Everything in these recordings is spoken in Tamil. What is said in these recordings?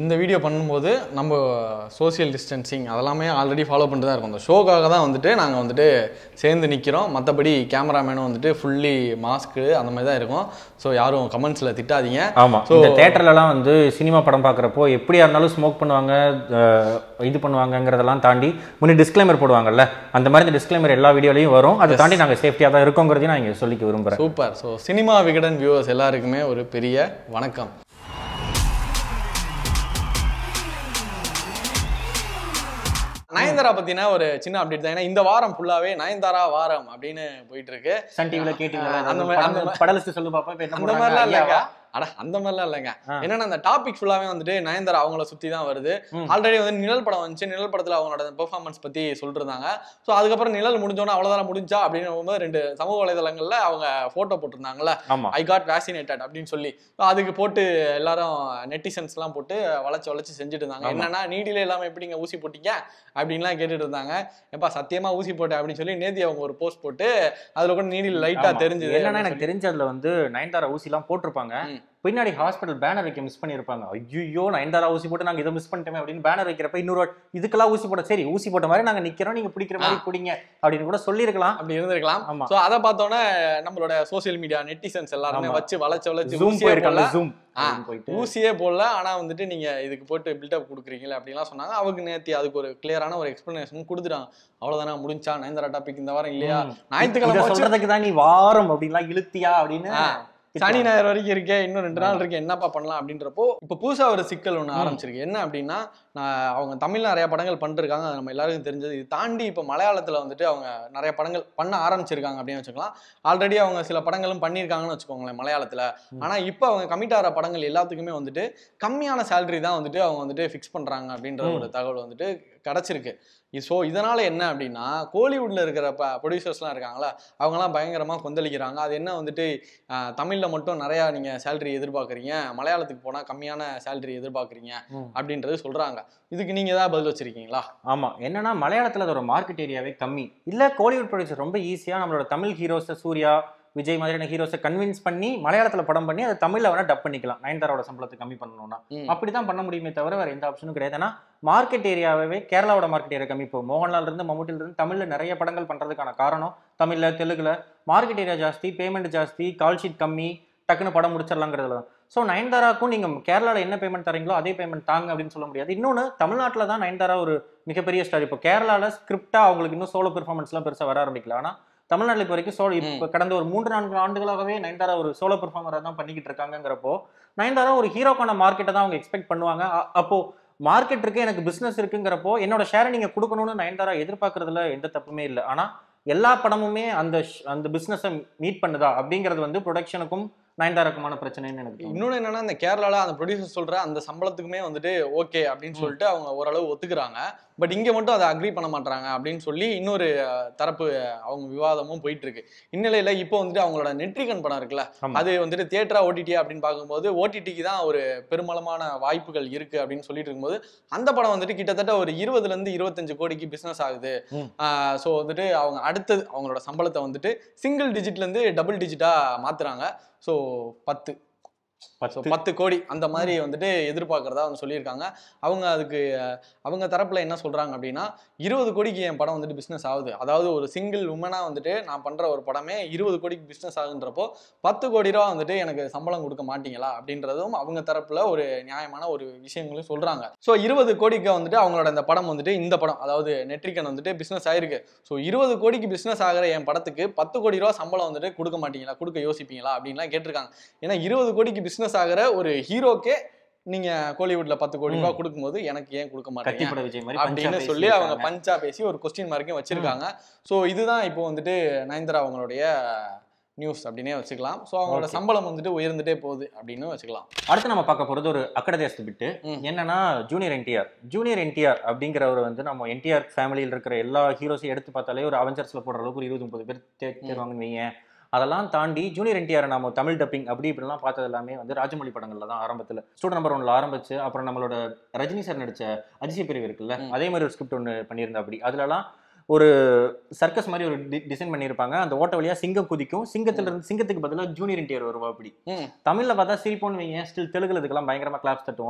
இந்த வீடியோ பண்ணும்போது நம்ம சோஷியல் டிஸ்டன்சிங் அதெல்லாமே ஆல்ரெடி ஃபாலோ பண்ணிட்டு தான் இருக்கோம் இந்த ஷோக்காக தான் வந்துட்டு நாங்கள் வந்துட்டு சேர்ந்து நிற்கிறோம் மற்றபடி கேமராமேனும் வந்துட்டு ஃபுல்லி மாஸ்க்கு அந்த மாதிரி தான் இருக்கும் ஸோ யாரும் கமெண்ட்ஸில் திட்டாதீங்க ஆமா இந்த தேட்டர்லலாம் வந்து சினிமா படம் பார்க்குறப்போ எப்படியா இருந்தாலும் ஸ்மோக் பண்ணுவாங்க அஹ், இது பண்ணுவாங்கங்கிறதெல்லாம் தாண்டி முன்னே டிஸ்க்ளைமர் போடுவாங்கல்ல அந்த மாதிரி இந்த டிஸ்க்ளைமர் எல்லா வீடியோலையும் வரும் அதை தாண்டி நாங்கள் சேஃப்டியாக தான் இருக்கோங்கிறதையும் நான் இங்கே சொல்லிக்க விரும்புகிறேன் super so cinema Vikatan viewers எல்லாருக்குமே ஒரு பெரிய வணக்கம் நயன்தாரா பத்தின ஒரு சின்ன அப்டேட் தான் ஏன்னா இந்த வாரம் ஃபுல்லாவே நயன்தாரா வாரம் அப்படின்னு போயிட்டு இருக்கு சன் டிவியில் கேட்டீங்களா அந்த மாதிரி- அந்த மாதிரி- படலிஸ்ட் சொல்லு பாப்பா இப்போ என்ன அந்த மாதிரிலாம் இல்லைங்க போடுறாங்க அட அந்த மாதிரிலாம் இல்லைங்க ஆ. என்னன்னா அந்த டாபிக் ஃபுல்லாவே வந்துட்டு நயன்தாரா அவங்கள சுத்தி தான் வருது ம். ஆல்ரெடி வந்து நிழல் படம் வந்துச்சு நிழல் படத்துல அவங்களோட பெர்ஃபார்மன்ஸ் பத்தி சொல்லிட்டு இருந்தாங்க ஸோ அதுக்கப்புறம் நிழல் முடிஞ்சோன்னா அவ்வளவுதான் முடிஞ்சா அப்படின்னு போகும்போது ரெண்டு சமூக வலைதளங்கள்ல அவங்க போட்டோ போட்டிருந்தாங்கல்ல ஆமா ஐ காட் வேக்சினேட்டட் அப்படின்னு சொல்லி So அதுக்கு போட்டு எல்லாரும் நெட்டிசன்ஸ் எல்லாம் போட்டு வளைச்சு வளைச்சு செஞ்சுட்டு இருந்தாங்க ஆமா. என்னன்னா நீடில இல்லாம எப்படிங்க ஊசி போட்டீங்க அப்படின்லாம் கேட்டுட்டு இருந்தாங்க எப்பா சத்தியமா ஊசி போட்டேன் அப்படின்னு சொல்லி நேத்தி அவங்க ஒரு போஸ்ட் போட்டு அதுல கூட நீடில் லைட்டா ஆமா. தெரிஞ்சது என்னன்னா எனக்கு தெரிஞ்சதுல வந்து நயன்தாரா ஊசிலாம் போட்டிருப்பாங்க ம். பின்னாடி ஹாஸ்பிட்டல் பேனர் வைக்க மிஸ் பண்ணியிருப்பாங்க ஐயோ நயன்தாரா ஊசி போட்டு நாங்க இதை மிஸ் பண்ணிட்டோமே அப்படின்னு பேனர் வைக்கிறப்ப இன்னொரு வாட்டி, இதுக்கெல்லாம் ஊசி போட சரி ஊசி போட்ட மாதிரி நாங்க நிக்கிறோம் நீங்க பிடிக்கிற மாதிரி பிடிங்க அப்படின்னு கூட சொல்லியிருக்கலாம் அப்படி இருந்திருக்கலாம் ஆமா சோ அதை பார்த்தோன்னே நம்மளோட சோஷியல் மீடியா நெட்டிசன்ஸ் எல்லாருமே ஆமா. வச்சு வளைச்சு வளைச்சு ஜூம் ஊசியே போயிருக்காங்க போடல ஜூம் ஆ, போயிட்டு ஊசியே போடல ஆனா வந்துட்டு நீங்க இதுக்கு போட்டு பில்டப் கொடுக்குறீங்களே அப்படின்லாம் சொன்னாங்க அவங்க நேத்தி அதுக்கு ஒரு கிளியரான ஒரு எக்ஸ்பிளனேஷன் கொடுத்துட்டாங்க அவ்வளவுதானா முடிஞ்சா நயன்தாரா டாபிக் இந்த வாரம் இல்லையா ம். ஞாயிற்றுக்கிழமை இதை வச்சு சொல்றதுக்கு தான் நீ வாரம் அப்படின்லாம் இழுத்தியா அப்படின்னு ஆ. சனி ஞாயிறு வரைக்கும் இருக்கே இன்னும் ரெண்டு நாள் இருக்கு என்னப்பா பண்ணலாம் அப்படின்றப்போ இப்போ புதுசா ஒரு சிக்கல் ஒன்று ஆரம்பிச்சிருக்கு என்ன அப்படின்னா நான் அவங்க தமிழ்ல நிறைய படங்கள் பண்ணிருக்காங்க அது நம்ம எல்லாருக்கும் தெரிஞ்சது இது தாண்டி இப்போ மலையாளத்துல வந்துட்டு அவங்க நிறைய படங்கள் பண்ண ஆரம்பிச்சிருக்காங்க அப்படின்னு வச்சுக்கலாம் ஆல்ரெடி அவங்க சில படங்களும் பண்ணியிருக்காங்கன்னு வச்சுக்கோங்களேன் மலையாளத்துல ம். ஆனா இப்போ அவங்க கமிட் ஆகிற படங்கள் எல்லாத்துக்குமே வந்துட்டு கம்மியான சேலரி தான் வந்துட்டு அவங்க வந்துட்டு ஃபிக்ஸ் பண்றாங்க அப்படின்ற ம். ஒரு தகவல் வந்துட்டு கிடைச்சிருக்கு ஸோ இதனால என்ன அப்படின்னா கோலிவுட்ல இருக்கிற ப ப்ரொடியூசர்ஸ்லாம் இருக்காங்களா அவங்கலாம் பயங்கரமா கொந்தளிக்கிறாங்க அது என்ன வந்துட்டு ஆஹ், தமிழ்ல மட்டும் நிறையா நீங்க சேலரி எதிர்பார்க்குறீங்க மலையாளத்துக்கு போனா கம்மியான சேலரி எதிர்பார்க்குறீங்க ம். அப்படின்றது சொல்றாங்க இதுக்கு நீங்க ஏதாவது பதில் வச்சிருக்கீங்களா ஆமா என்னன்னா மலையாளத்துல அதோட மார்க்கெட் ஏரியாவே கம்மி இல்ல கோலிவுட் ப்ரொடியூசர் ரொம்ப ஈஸியா நம்மளோட தமிழ் ஹீரோஸை சூர்யா விஜய் மாதிரியான ஹீரோஸை கன்வின்ஸ் பண்ணி மலையாளத்துல படம் பண்ணி அதை தமிழ்ல வேணா டப் பண்ணிக்கலாம் நயன்தாரோட சம்பளத்தை கம்மி பண்ணணும்னா ம். அப்படிதான் பண்ண முடியுமே தவிர வேற எந்த ஆப்ஷனும் கிடையாது ஏன்னா மார்க்கெட் ஏரியாவே கேரளாவோட மார்க்கெட் ஏரியா கம்மி இப்போ மோகன்லால் இருந்து மம்முட்டில இருந்து தமிழ்ல நிறைய படங்கள் பண்றதுக்கான காரணம் தமிழ்ல தெலுங்குல மார்க்கெட் ஏரியா ஜாஸ்தி பேமெண்ட் ஜாஸ்தி கால் ஷீட் கம்மி டக்குன்னு படம் முடிச்சிடலாங்கிறதுல ஸோ நயன்தாராக்கும் நீங்க கேரளால என்ன பேமெண்ட் தரீங்களோ அதே பேமெண்ட் தாங்க அப்படின்னு சொல்ல முடியாது இன்னொன்று தமிழ்நாட்டில் தான் நயன்தாரா ஒரு மிகப்பெரிய ஸ்டார் இப்போ கேரளால ஸ்கிரிப்டா அவங்களுக்கு இன்னும் சோலோ பெர்ஃபார்மன்ஸ்லாம் பெருசா வர ஆரம்பிக்கல ஆனா தமிழ்நாட்டில் இப்போ வரைக்கும் சோலோ இப்போ கடந்த ஒரு மூன்று நான்கு ஆண்டுகளாகவே நயன்தாரா ஒரு சோலோ பெர்ஃபார்மராக தான் பண்ணிக்கிட்டு இருக்காங்கங்கிறப்போ நயன்தாரா ஒரு ஹீரோக்கான மார்க்கெட்டை தான் அவங்க எக்ஸ்பெக்ட் பண்ணுவாங்க அ- அப்போ மார்க்கெட் இருக்கு எனக்கு பிசினஸ் இருக்குங்கிறப்போ என்னோட ஷேரை நீங்க கொடுக்கணும்னு நயன்தாரா எதிர்பார்க்கறதுல எந்த தப்புமே இல்லை ஆனா எல்லா படமுமே அந்த ஷ்- அந்த பிசினஸை மீட் பண்ணுதா அப்படிங்கிறது வந்து ப்ரொடக்ஷனுக்கும் நயன்தாராக்குமான பிரச்சனைன்னு எனக்கு தோணுது. இன்னொன்னு என்னன்னா இந்த கேரளால அந்த ப்ரொடியூசர் சொல்ற அந்த சம்பளத்துக்குமே வந்துட்டு ஓகே அப்படின்னு சொல்லிட்டு அவங்க ஓரளவு ஒத்துக்குறாங்க பட் இங்க மட்டும் அதை அக்ரி பண்ண மாட்டாங்க அப்படின்னு சொல்லி இன்னொரு அஹ், தரப்பு அஹ், அவங்க விவாதமும் போயிட்டு இருக்கு இந்நிலையில இப்போ வந்துட்டு அவங்களோட நெட்ரிகன் படம் இருக்குல்ல ஆமா. அது வந்துட்டு தியேட்டரா ஓடிடி அப்படின்னு பார்க்கும்போது ஓடிடிக்கு தான் ஒரு பெருமளமான வாய்ப்புகள் இருக்கு அப்படின்னு சொல்லிட்டு இருக்கும்போது அந்த படம் வந்துட்டு கிட்டத்தட்ட ஒரு இருபதுல இருந்து இருபத்தஞ்சு கோடிக்கு பிசினஸ் ஆகுது ம். ஸோ வந்துட்டு அவங்க அடுத்தது அவங்களோட சம்பளத்தை வந்துட்டு சிங்கிள் டிஜிட்ல இருந்து டபுள் டிஜிட்டா மாத்துறாங்க ஸோ பத்து ஸோ பத்து பத்து கோடி அந்த மாதிரி வந்துட்டு எதிர்பார்க்கறதா வந்து சொல்லியிருக்காங்க அவங்க அதுக்கு அஹ், அவங்க தரப்புல என்ன சொல்றாங்க அப்படின்னா இருபது கோடிக்கு என் படம் வந்துட்டு பிஸ்னஸ் ஆகுது அதாவது ஒரு சிங்கிள் உமனா வந்துட்டு நான் பண்ற ஒரு படமே இருபது கோடிக்கு பிஸ்னஸ் ஆகுன்றப்போ பத்து கோடி ரூபா வந்துட்டு எனக்கு சம்பளம் கொடுக்க மாட்டீங்களா அப்படின்றதும் அவங்க தரப்புல ஒரு நியாயமான ஒரு விஷயங்களும் சொல்றாங்க ஸோ இருபது கோடிக்கு வந்துட்டு அவங்களோட இந்த படம் வந்துட்டு இந்த படம் அதாவது நெட்ரிகன் வந்துட்டு பிஸ்னஸ் ஆயிருக்கு ஸோ இருபது கோடிக்கு பிஸ்னஸ் ஆகிற என் படத்துக்கு பத்து கோடி ரூபா சம்பளம் வந்துட்டு கொடுக்க மாட்டீங்களா கொடுக்க யோசிப்பீங்களா அப்படின்லாம் கேட்டிருக்காங்க ஏன்னா இருபது கோடிக்கு பிசினஸ் ஆகிற ஒரு ஹீரோக்கே நீங்க கோலிவுட்ல பத்து கோடி ரூபாய் கொடுக்கும்போது எனக்கு ஏன் கொடுக்க மாட்டீங்க கத்திப்பட விஜய் மாதிரி அப்படின்னு பஞ்சா சொல்லி அவங்க பேசியிருக்காங்க. பஞ்சா பேசி ஒரு கொஸ்டின் மார்க்கையும் வச்சிருக்காங்க ஸோ இதுதான் இப்போ வந்துட்டு நயன்தாரா அவங்களுடைய நியூஸ் அப்படின்னே வச்சுக்கலாம் ஸோ அவங்களோட Okay. சம்பளம் வந்துட்டு உயர்ந்துட்டே போகுது அப்படின்னு வச்சுக்கலாம் அடுத்து நம்ம பார்க்க போறது ஒரு அக்கடதேசத்து பிட்டு ம். என்னன்னா ஜூனியர் என்டிஆர் ஜூனியர் என்டிஆர் அப்படிங்கிறவர் வந்து நம்ம என்டிஆர் ஃபேமிலியில் இருக்கிற எல்லா ஹீரோஸையும் எடுத்து பார்த்தாலே ஒரு அவெஞ்சர்ஸ்ல போடுற அளவுக்கு ஒரு இருபது முப்பது பேர் தே- தேர்வாங்கன்னு வைங்க அதெல்லாம் தாண்டி ஜூனியர் என்டிஆர் நம்ம தமிழ் டப்பிங் அப்படி இப்படிலாம் பார்த்தது எல்லாமே வந்து ராஜமௌழி படங்கள்ல தான் ஆரம்பத்தில் ஸ்டூடெண்ட் நம்பர் ஒன்ல ஆரம்பிச்சு அப்புறம் நம்மளோட ரஜினி சார் நடிச்ச அதிசய பிரிவு இருக்குல்ல ம். அதே மாதிரி ஒரு ஸ்கிரிப்ட் ஒன்று பண்ணியிருந்தா அப்படி அதுலலாம் ஒரு சர்க்கஸ் மாதிரி ஒரு டிசைன் பண்ணியிருப்பாங்க அந்த ஓட்ட வழியா சிங்கம் குதிக்கும் சிங்கத்துல இருந்து சிங்கத்துக்கு பதிலாக ஜூனியர் என்டிஆர் வருவா அப்படி ம் தமிழ்ல பார்த்தா சிரிப்போன்னு வைங்க ஸ்டில் தெலுங்குல இதுக்கெல்லாம் பயங்கரமா கிளாப்ஸ் தட்டுவோம்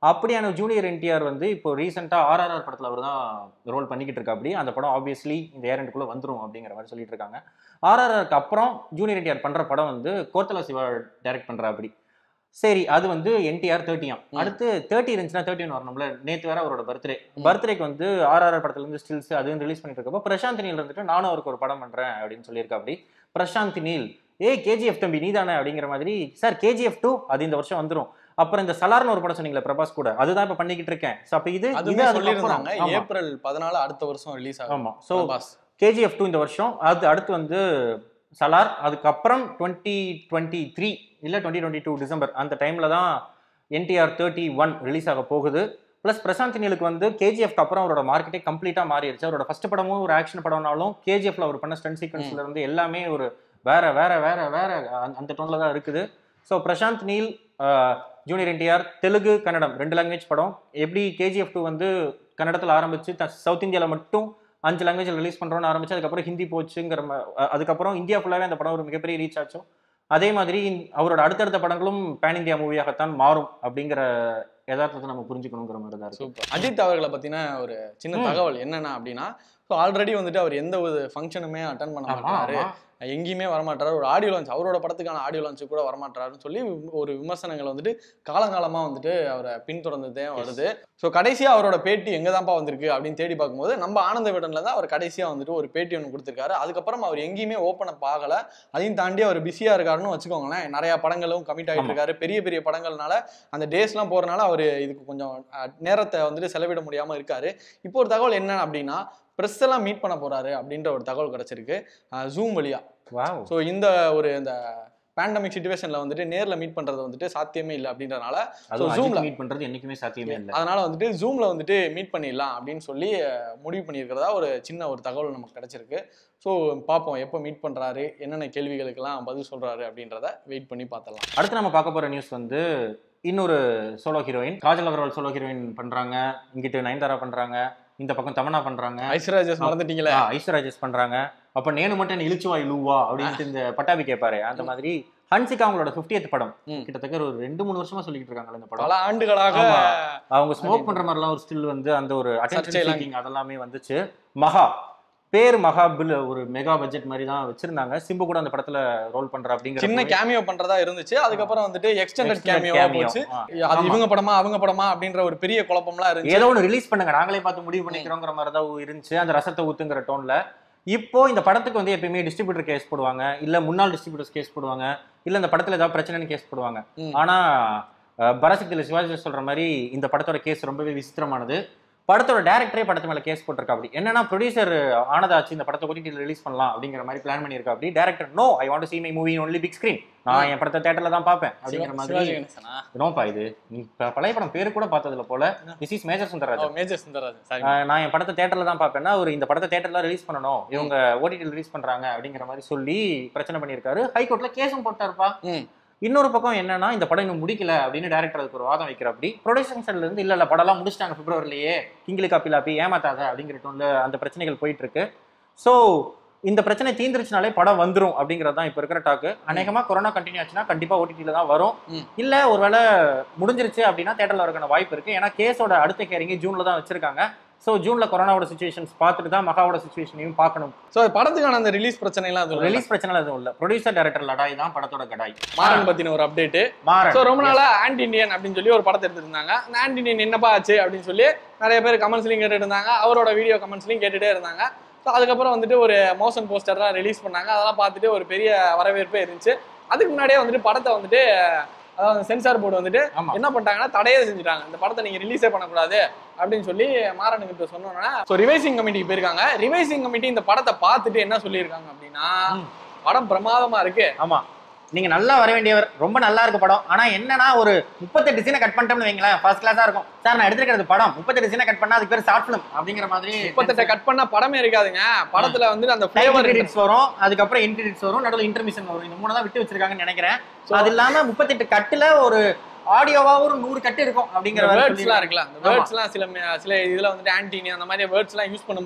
அப்படியான ஜூனியர் என்டிஆர் வந்து இப்போ ரீசெண்டாக ஆர்ஆர்ஆர் படத்தில் அவர் தான் ரோல் பண்ணிக்கிட்டு இருக்கா அப்படி அந்த படம் ஆப்வியஸ்லி இந்த ஏரண்டுக்குள்ளே வந்துரும் அப்படிங்கிற மாதிரி சொல்லிட்டு இருக்காங்க ஆர்ஆர்ஆருக்கு அப்புறம் ஜூனியர் என்டிஆர் பண்ணுற படம் வந்து கோத்தல சிவா டைரக்ட் பண்ணுறா அப்படி சரி அது வந்து என்டிஆர் தேர்ட்டியாம் ம். அடுத்து தேர்ட்டி இருந்துச்சுன்னா தேர்ட்டி ஒன் வரணும்ல நேற்று வேற அவரோட பர்த்டே ம். பர்த்டேக்கு வந்து ஆர்ஆர்ஆர் படத்துல இருந்து ஸ்டில்ஸ் அது ரிலீஸ் பண்ணிட்டு இருக்கப்போ பிரசாந்த் நீல் இருந்துட்டு நானும் அவருக்கு ஒரு படம் பண்றேன் அப்படின்னு சொல்லியிருக்கா அப்படி பிரசாந்த் நீல் ஏய் கேஜிஎஃப் தம்பி நீதானே அப்படிங்கிற மாதிரி சார் கேஜிஎஃப் டூ அது இந்த வருஷம் வந்துரும் அப்புறம் இந்த சலார்னு ஒரு படம் சொன்னீங்களே பிரபாஸ் கூட அதுதான் இப்ப பண்ணிக்கிட்டு இருக்கேன் ஸோ அப்போ இது இது அதுவுமே அதுக்கப்புறம் சொல்லியிருந்தாங்க ஆமா. ஏப்ரல் பதினாலு அடுத்த வருஷம் ரிலீஸ் ஆகும் ஆமா ஸோ பிரபாஸ் கேஜிஎஃப் டூ இந்த வருஷம் அது அடுத்து வந்து சலார் அதுக்கப்புறம் டுவெண்ட்டி டுவெண்ட்டி த்ரீ இல்லை டுவெண்ட்டி டுவெண்ட்டி டூ டிசம்பர் அந்த டைமில் தான் என்டிஆர் தேர்ட்டி ஒன் ரிலீஸ் ஆக போகுது ப்ளஸ் பிரசாந்த் நீலுக்கு வந்து கேஜிஎஃப்க்கு அப்புறம் அவரோட மார்க்கெட்டே கம்ப்ளீட்டாக மாறிடுச்சு அவரோட ஃபர்ஸ்ட் படமும் ஒரு ஆக்ஷன் படம்னாலும் கேஜிஎஃப்ல அவர் பண்ண ஸ்டன் சீக்வன்ஸ்ல இருந்து எல்லாமே ஒரு வேற வேற வேற வேற அந்த- அந்த டோன்ல தான் இருக்குது ஸோ பிரசாந்த் நீல் ஜூனியர் என்டிஆர் தெலுங்கு கன்னடம் ரெண்டு லாங்குவேஜ் படம் எப்படி கேஜிஎஃப் டூ வந்து கன்னடத்தில் ஆரம்பிச்சு த- சவுத் இந்தியாவில் மட்டும் அஞ்சு லாங்குவேஜ் ரிலீஸ் பண்ணுறோன்னு ஆரம்பிச்சு அதுக்கப்புறம் ஹிந்தி போச்சுங்கிற ம- அ- அதுக்கப்புறம் இந்தியா ஃபுல்லாகவே அந்த படம் ஒரு மிகப்பெரிய ரீச் ஆச்சோ அதே மாதிரி இந்த- அவரோட அடுத்தடுத்த படங்களும் பேன் இந்தியா மூவியாகத்தான் மாறும் அப்படிங்கிற யதார்த்தத்தை நம்ம புரிஞ்சுக்கணுங்கிற மாதிரி தான் இருக்கு சூப்பர் அஜித் அவர்களை பத்தின ஒரு சின்ன ம். தகவல் என்னன்னா அப்படின்னா ஸோ ஆல்ரெடி வந்துட்டு அவர் எந்த ஒரு ஃபங்க்ஷனுமே அட்டன் பண்ண ஆமா, மாட்டாரு ஆமா. எங்கேயுமே வரமாட்டாரு ஒரு ஆடியோ லான்ச் அவரோட படத்துக்கான ஆடியோ லான்ச் கூட வரமாட்டாருன்னு சொல்லி ஒரு விமர்சனங்கள் வந்துட்டு காலங்காலமா வந்துட்டு அவரை பின்தொடர்ந்துட்டே வருது ஸோ கடைசியா அவரோட பேட்டி எங்க தான்ப்பா வந்திருக்கு அப்படின்னு தேடி பார்க்கும்போது நம்ம ஆனந்த விடன்ல தான் அவர் கடைசியா வந்துட்டு ஒரு பேட்டி ஒன்று கொடுத்திருக்காரு அதுக்கப்புறம் அவர் எங்கேயுமே ஓப்பன் அப் ஆகல அதையும் தாண்டி அவர் பிஸியா இருக்காருன்னு வச்சுக்கோங்களேன் நிறைய படங்களும் கமிட் ஆகிட்டு ஆமா. இருக்காரு பெரிய பெரிய படங்கள்னால அந்த டேஸ்லாம் போறனால அவர் இதுக்கு கொஞ்சம் அஹ், நேரத்தை வந்துட்டு செலவிட முடியாம இருக்காரு இப்போ ஒரு தகவல் என்ன அப்படின்னா ப்ரெஸ் எல்லாம் மீட் பண்ண போறாரு அப்படின்ற ஒரு தகவல் கிடைச்சிருக்கு ஜூம் வழியா வாவ் ஸோ இந்த ஒரு இந்த பேண்டமிக் சுச்சுவேஷன்ல வந்துட்டு நேர்ல மீட் பண்றது வந்துட்டு சாத்தியமே இல்லை அப்படின்றனால அதுவும் So, Zoom ல- அஜித் மீட் பண்றது என்னைக்குமே சாத்தியமே இல்லை அதனால வந்துட்டு ஜூம்ல வந்துட்டு மீட் பண்ணிடலாம் அப்படின்னு சொல்லி அஹ், முடிவு பண்ணியிருக்கிறதா ஒரு சின்ன ஒரு தகவல் நமக்கு கிடைச்சிருக்கு ஸோ பார்ப்போம் எப்போ மீட் பண்றாரு என்னென்ன கேள்விகளுக்கெல்லாம் பதில் சொல்றாரு அப்படின்றத வெயிட் பண்ணி பார்த்தலாம் அடுத்து நம்ம பார்க்க போற நியூஸ் வந்து இன்னொரு solo heroine Kajal Aggarwal solo heroine பண்றாங்க இங்கிட்டு நயன்தாரா பண்றாங்க இந்த பக்கம் தமனா பண்றாங்க ஐஸ்வர்யாஜஸ் மறந்துட்டீங்களே ஆ, ஐஸ்வர்ராஜஸ் பண்றாங்க அப்ப நேனு மட்டும் என்ன இழுச்சுவாய் லூவா அப்படின்ட்டு இந்த பட்டாபி கேட்பாரு அந்த மாதிரி ஹன்சிகா அவங்களோட 50th படம் ம். கிட்டத்தட்ட ஒரு ரெண்டு மூணு வருஷமா சொல்லிட்டு இருக்காங்க இந்த படம் பல ஆண்டுகளாக ஆமா. அவங்க ஸ்மோக் பண்ற மாதிரிலாம் ஒரு ஸ்டில் வந்து அந்த ஒரு அட்டென்ஷன் சர்ச்சையெல்லாம் சீக்கிங் அதெல்லாமே வந்துச்சு மகா பேர் மகா பில் ஒரு மெகா பட்ஜெட் மாதிரி தான் வச்சிருந்தாங்க சிம்பு கூட அந்த படத்துல ரோல் பண்ற அப்படிங்கிற சின்ன கேமியோ பண்றதா இருந்துச்சு அதுக்கப்புறம் வந்துட்டு எக்ஸ்டெண்டட் Extended கேமியோவா cameo. போச்சு ஆ. அது ஆமா. இவங்க படமா அவங்க படமா அப்படின்ற ஒரு பெரிய குழப்பம்லாம் இருந்துச்சு ஏதோ ஒன்று ரிலீஸ் பண்ணுங்க நாங்களே பார்த்து முடிவு பண்ணிக்கிறோங்கிற மாதிரி தான் இருந்துச்சு அந்த ரசத்தை ஊத்துங்கிற டோன்ல இப்போ இந்த படத்துக்கு வந்து எப்பயுமே டிஸ்ட்ரிபியூட்டர் கேஸ் போடுவாங்க இல்ல முன்னாள் டிஸ்ட்ரிபியூட்டர்ஸ் கேஸ் போடுவாங்க இல்ல இந்த படத்துல ஏதாவது பிரச்சனைன்னு கேஸ் போடுவாங்க ம். ஆனா அஹ், பரசக்தியில சிவாஜி சொல்ற மாதிரி இந்த படத்தோட கேஸ் ரொம்பவே விசித்திரமானது படத்தோட டேரக்டரே படத்து மேல கேஸ் போட்டிருக்கா அப்படி என்னன்னா ப்ரொடியூசர் ஆனதாச்சு இந்த படத்தை ஓடிடியில் ரிலீஸ் பண்ணலாம் அப்படிங்கிற மாதிரி பிளான் பண்ணியிருக்கா அப்படி director no I want see my movie only big screen நான் என் படத்தை தேட்டர்ல தான் பார்ப்பேன் அப்படிங்கிற சிவாஜி மாதிரி கணேசனா நோப்பா இது நீ ப- பழைய படம் பேரு கூட பார்த்ததுல போல this is major Sundararajan major Sundararajan sorry ஆஹ் நான் என் படத்தை தேட்டர்ல தான் பார்ப்பேன்னா ஒரு இந்த படத்தை தேட்டர்ல ரிலீஸ் பண்ணணும் இவங்க ஓடிடியில் ரிலீஸ் பண்றாங்க அப்படிங்கிற மாதிரி சொல்லி பிரச்சனை பண்ணியிருக்காரு ஹைகோர்ட்ல கேஸும் போட்டாருப்பா ம். இன்னொரு பக்கம் என்னன்னா இந்த படம் இன்னும் முடிக்கல அப்படின்னு டேரக்டர் அதுக்கு ஒரு வாதம் வைக்கிற அப்படி ப்ரொடக்ஷன் சைட்ல இருந்து இல்ல இல்ல படம்லாம் முடிச்சிட்டாங்க பிப்ரவரிலேயே கிங்கிலி காப்பி லாப்பி ஏமாத்தாத அப்படிங்கிற டோன்ல அந்த பிரச்சனைகள் போயிட்டு இருக்கு ஸோ இந்த பிரச்சனை தீந்துருச்சுனாலே படம் வந்துரும் அப்படிங்கிறது தான் இப்போ இருக்கிற டாக்கு அநேகமா கொரோனா கண்டினியூ ஆச்சுன்னா கண்டிப்பா ஓடிடியில் தான் வரும் ம். இல்ல ஒருவேளை முடிஞ்சிருச்சு அப்படின்னா தேட்டர்ல வரக்கான வாய்ப்பு இருக்கு ஏன்னா கேஸோட அடுத்த ஹியரிங் ஜூன்ல தான் வச்சிருக்காங்க ஸோ ஜூன்ல கொரோனாவோட சுச்சுவேஷன்ஸ் பார்த்துட்டு தான் மகாவோட சுச்சுவேஷனையும் பார்க்கணும் ஸோ படத்துக்கான அந்த ரிலீஸ் பிரச்சனை எல்லாம் அது ரிலீஸ் பிரச்சனை எதுவும் இல்ல ப்ரொடியூசர் டைரக்டர் லடாய் தான் படத்தோட கடாய் மாறன் பத்தின ஒரு அப்டேட் மாறன் ஸோ ரொம்ப நாளா ஆன்டி இண்டியன் அப்படின்னு சொல்லி ஒரு படத்தை எடுத்திருந்தாங்க அந்த ஆன்டி இண்டியன் என்னப்பா ஆச்சு அப்படின்னு சொல்லி நிறைய பேர் கமெண்ட்ஸ்லையும் கேட்டுட்டு இருந்தாங்க அவரோட வீடியோ கமெண்ட்ஸ்லையும் கேட்டுட்டே இருந்தாங்க ஸோ அதுக்கப்புறம் வந்துட்டு ஒரு மோஷன் போஸ்டர்லாம் ரிலீஸ் பண்ணாங்க அதெல்லாம் பார்த்துட்டு ஒரு பெரிய வரவேற்பே இருந்துச்சு அதுக்கு முன்னாடியே வந்துட்டு படத்தை வந்துட்டு அதாவது சென்சார் போர்டு வந்துட்டு ஆமா என்ன பண்ணிட்டாங்கன்னா தடையே செஞ்சுட்டாங்க இந்த படத்தை நீங்க ரிலீஸே பண்ணக்கூடாது அப்படின்னு சொல்லி மாறனுக்கு சொன்னோன்னா ஸோ ரிவைசிங் கமிட்டிக்கு போயிருக்காங்க ரிவைசிங் கமிட்டி இந்த படத்தை பார்த்துட்டு என்ன சொல்லியிருக்காங்க அப்படின்னா ம். படம் பிரமாதமா இருக்கு ஆமா நீங்க நல்லா வர வேண்டியவர் ரொம்ப நல்லா இருக்கு படம் ஆனா என்னன்னா ஒரு முப்பத்தெட்டு சீனை கட் பண்ணிட்டோம்னு வைங்களேன் ஃபர்ஸ்ட் கிளாஸா இருக்கும் சார் நான் எடுத்துக்கிறது படம் முப்பத்தெட்டு சீனை கட் பண்ணா அதுக்கு பேர் ஷார்ட் ஃபிலிம் அப்படிங்கிற மாதிரி முப்பத்தெட்டை கட் பண்ணா படமே இருக்காதுங்க படத்துல வந்துட்டு அந்த ஃபிளேவர் ஃபிளேவர் கிரெடிட்ஸ் வரும் அதுக்கப்புறம் என் கிரெடிட்ஸ் வரும் நடுவில் இன்டர்மிஷன் வரும் இந்த மூணு தான் விட்டு வச்சிருக்காங்கன்னு நினைக்கிறேன் So- அது இல்லாம முப்பத்தெட்டு கட்டுல ஒரு ஆடியோவா ஒரு நூறு கட்டு இருக்கும் அப்படிங்கிற மாதிரி வேர்ட்ஸ்லாம் சொல்லியிருக்காங்க. இருக்குல்ல அந்த ஆமா. வேர்ட்ஸ்லாம் சில ம- சில இதுல வந்துட்டு ஆன்டினி அந்த மாதிரி வேர்ட்ஸ்லாம் யூஸ் பண்ணும்போது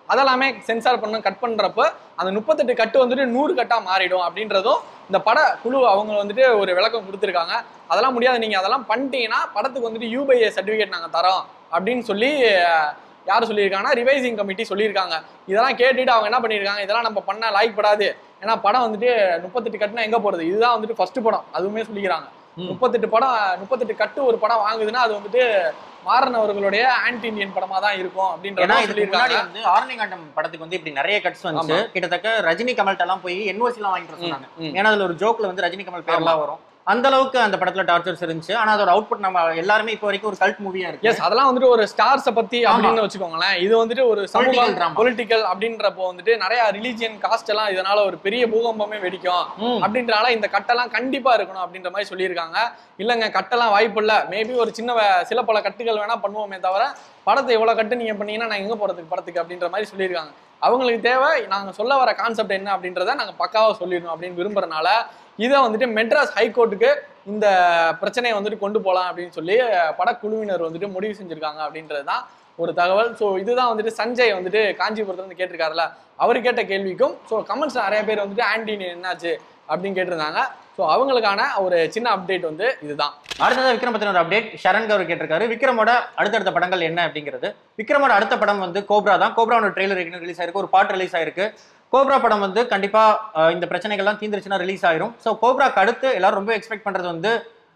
அதெல்லாமே சென்சார் பண்ண கட் பண்றப்ப அந்த முப்பத்தெட்டு கட்டு வந்துட்டு நூறு கட்டா மாறிடும் அப்படின்றதும் இந்த பட குழு அவங்க வந்துட்டு ஒரு விளக்கம் கொடுத்துருக்காங்க அதெல்லாம் முடியாது நீங்க அதெல்லாம் பண்ணிட்டீங்கன்னா படத்துக்கு வந்துட்டு யூபிஐ சர்டிபிகேட் நாங்க தரோம் அப்படின்னு சொல்லி அஹ், யார் சொல்லியிருக்காங்கன்னா ரிவைசிங் கமிட்டி சொல்லியிருக்காங்க இதெல்லாம் கேட்டுட்டு அவங்க என்ன பண்ணியிருக்காங்க இதெல்லாம் நம்ம பண்ண லாய்க் படாது ஏன்னா படம் வந்துட்டு முப்பத்தெட்டு கட்டுனா எங்க போறது இதுதான் வந்துட்டு ஃபர்ஸ்ட் படம் அதுவுமே சொல்லிக்கிறாங்க ம். முப்பத்தெட்டு படம் முப்பத்தெட்டு கட்டு ஒரு படம் வாங்குதுன்னா அது வந்துட்டு மாறன் அவர்களுடைய ஆன்டி இந்தியன் படமா தான் இருக்கும் ஏன்னா அப்படின்றத இதுக்கு முன்னாடி சொல்லியிருக்காங்க வந்து ஆரணிகாண்டம் படத்துக்கு வந்து இப்படி நிறைய கட்ஸ் வந்துச்சு கிட்டத்தட்ட ரஜினி கமல்ட்ட எல்லாம் போய் என்ஓசி எல்லாம் வாங்கிட்டு வர சொன்னாங்க ம். ஏன்னா அதுல ஒரு ஜோக்ல வந்து ரஜினி கமல் பேர்லாம் வரும் அந்த அளவுக்கு அந்த படத்துல டார்ச்சர்ஸ் இருந்துச்சு ஆனா அதோட அவுட்புட் நம்ம எல்லாருமே இப்போ வரைக்கும் ஒரு கல்ட் மூவியா இருக்கு எஸ் அதெல்லாம் வந்துட்டு ஒரு ஸ்டார்ஸ பத்தி அப்படின்னு வச்சுக்கோங்களேன் இது வந்துட்டு ஒரு Political சமூகம் drama. பொலிட்டிக்கல் அப்படின்றப்போ வந்துட்டு நிறைய ரிலீஜியன் காஸ்ட் எல்லாம் இதனால ஒரு பெரிய பூகம்பமே வெடிக்கும் ம். அப்படின்றனால இந்த கட்டெல்லாம் கண்டிப்பா இருக்கணும் அப்படின்ற மாதிரி சொல்லியிருக்காங்க இல்லைங்க கட்டெல்லாம் வாய்ப்பு இல்ல மேபி ஒரு சின்ன வ- சில பல கட்டுகள் வேணா பண்ணுவோமே தவிர படத்தை எவ்வளவு கட்டு நீங்க பண்ணீங்கன்னா நான் எங்க போறதுக்கு படத்துக்கு அப்படின்ற மாதிரி சொல்லியிருக்காங்க அவங்களுக்கு தேவை நாங்க சொல்ல வர கான்செப்ட் என்ன அப்படின்றத நாங்க பக்காவா சொல்லிடணும் அப்படின்னு விரும்புறதுனால இதை வந்துட்டு மெட்ராஸ் ஹைகோர்ட்டுக்கு இந்த பிரச்சனையை வந்துட்டு கொண்டு போகலாம் அப்படின்னு சொல்லி படக்குழுவினர் வந்துட்டு முடிவு செஞ்சிருக்காங்க அப்படின்றது தான் ஒரு தகவல் ஸோ இதுதான் வந்துட்டு சஞ்சய் வந்துட்டு காஞ்சிபுரத்துல இருந்து கேட்டிருக்காருல்ல அவர் கேட்ட கேள்விக்கும் ஸோ கமெண்ட்ஸ் நிறைய பேர் வந்துட்டு ஆன்டி என்னாச்சு அப்படின்னு கேட்டிருந்தாங்க ஸோ அவங்களுக்கான ஒரு சின்ன அப்டேட் வந்து இதுதான் அடுத்ததா விக்ரம் பத்தின ஒரு அப்டேட் ஷரண் கவர் கேட்டிருக்காரு விக்ரமோட அடுத்தடுத்த படங்கள் என்ன அப்படிங்கிறது விக்ரமோட அடுத்த படம் வந்து கோப்ரா தான் கோப்ராவோட ட்ரெய்லர் ரிலீஸ் ஆயிருக்கு ஒரு பாட்டு ரிலீஸ் ஆயிருக்கு கோப்ரா படம் வந்து கண்டிப்பா அஹ், இந்த பிரச்சனைகள்லாம் தீந்துருச்சுன்னா ரிலீஸ் ஆயிரும் ஸோ கோப்ராக்கு அடுத்து எல்லாரும் ரொம்ப எக்ஸ்பெக்ட் பண்றது வந்து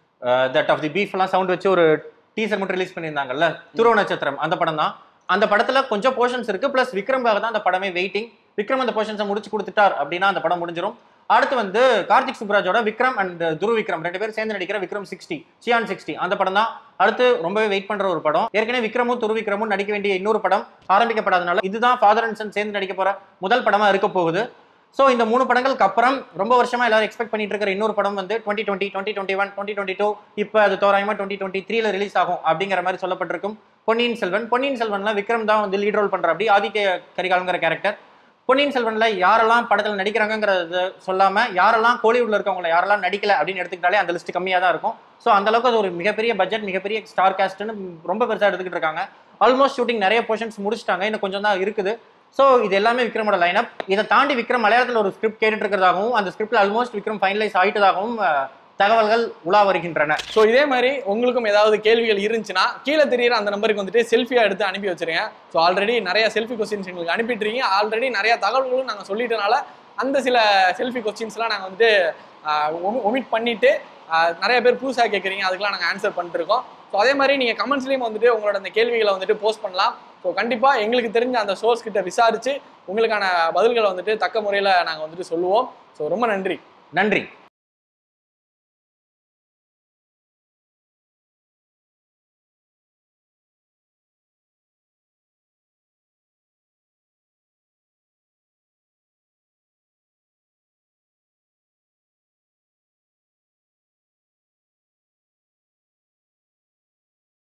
தட் ஆஃப் தி பீஃப் எல்லாம் சவுண்ட் வச்சு ஒரு டீசர் மட்டும் ரிலீஸ் பண்ணியிருந்தாங்கல்ல துருவ நட்சத்திரம் அந்த படம் தான் அந்த படத்துல கொஞ்சம் போர்ஷன்ஸ் இருக்கு பிளஸ் விக்ரம்காக தான் அந்த படமே வெயிட்டிங் விக்ரம் அந்த போர்ஷன்ஸை முடிச்சு கொடுத்துட்டார் அப்படின்னா அந்த படம் முடிஞ்சிரும் அடுத்து வந்து கார்த்திக் சுப்ராஜோட விக்ரம் அண்ட் துரு விக்ரம் ரெண்டு பேரும் சேர்ந்து நடிக்கிற விக்ரம் சிக்ஸ்டி சியான் சிக்ஸ்டி அந்த படம் தான் அடுத்து ரொம்பவே வெயிட் பண்ற ஒரு படம் ஏற்கனவே விக்ரமும் துரு விக்ரமும் நடிக்க வேண்டிய இன்னொரு படம் ஆரம்பிக்கப்படாதனால இதுதான் ஃபாதர் அண்ட் சன் சேர்ந்து நடிக்க போற முதல் படமா இருக்க போகுது ஸோ இந்த மூணு படங்களுக்கு அப்புறம் ரொம்ப வருஷமா எல்லாரும் எக்ஸ்பெக்ட் பண்ணிட்டு இருக்கிற இன்னொரு படம் வந்து twenty twenty twenty twenty one twenty twenty two இப்போ அது தோராயமா டுவெண்ட்டி டுவெண்ட்டி த்ரீல ரிலீஸ் ஆகும் அப்படிங்கிற மாதிரி சொல்லப்பட்டிருக்கும் பொன்னியின் செல்வன் பொன்னியின் செல்வன்ல விக்ரம் தான் வந்து லீட் ரோல் பண்ற அப்படி ஆதித்ய கரிகாலங்கிற கேரக்டர் பொன்னியின் செல்வன்ல யாரெல்லாம் படத்துல நடிக்கிறாங்கங்கிறது சொல்லாம யாரெல்லாம் கோலிவுட்ல இருக்கவங்கள யாரெல்லாம் நடிக்கல அப்படின்னு எடுத்துக்கிட்டாலே அந்த லிஸ்ட் கம்மியா தான் இருக்கும் ஸோ அந்த அளவுக்கு அது ஒரு மிகப்பெரிய பட்ஜெட் மிகப்பெரிய ஸ்டார் காஸ்ட்னு ரொம்ப பெருசா எடுத்துக்கிட்டு இருக்காங்க ஆல்மோஸ்ட் ஷூட்டிங் நிறைய போர்ஷன்ஸ் முடிச்சிட்டாங்க இன்னும் கொஞ்சம் தான் இருக்குது ஸோ இது எல்லாமே விக்ரமோட லைனப் இதை தாண்டி விக்ரம் மலையாளத்தில் ஒரு ஸ்கிரிப்ட் கேட்டுட்டு இருக்கிறதாகவும் அந்த ஸ்கிரிப்ட்ல ஆல்மோஸ்ட் விக்ரம் ஃபைனலைஸ் ஆயிட்டதாகவும் அஹ், தகவல்கள் உலா வருகின்றன ஸோ இதே மாதிரி உங்களுக்கும் ஏதாவது கேள்விகள் இருந்துச்சுன்னா கீழே தெரியிற அந்த நம்பருக்கு வந்துட்டு செல்ஃபியா எடுத்து அனுப்பி வச்சிருங்க ஸோ ஆல்ரெடி நிறைய செல்ஃபி கொஸ்டின்ஸ் எங்களுக்கு அனுப்பிட்டு இருக்கீங்க ஆல்ரெடி நிறைய தகவல்களும் நாங்கள் சொல்லிட்டனால அந்த சில செல்ஃபி கொஸ்டின்ஸ்லாம் நாங்கள் வந்துட்டு ஒமிட் பண்ணிட்டு ஆஹ், நிறைய பேர் புதுசாக கேட்குறீங்க அதுக்கெல்லாம் நாங்கள் ஆன்சர் பண்ணிட்டு இருக்கோம் ஸோ அதே மாதிரி நீங்கள் கமெண்ட்ஸ்லேயும் வந்துட்டு உங்களோட அந்த கேள்விகளை வந்துட்டு போஸ்ட் பண்ணலாம் ஸோ கண்டிப்பாக எங்களுக்கு தெரிஞ்ச அந்த சோர்ஸ் கிட்ட விசாரிச்சு உங்களுக்கான பதில்களை வந்துட்டு தக்க முறையில் நாங்கள் வந்துட்டு சொல்லுவோம் ஸோ ரொம்ப நன்றி நன்றி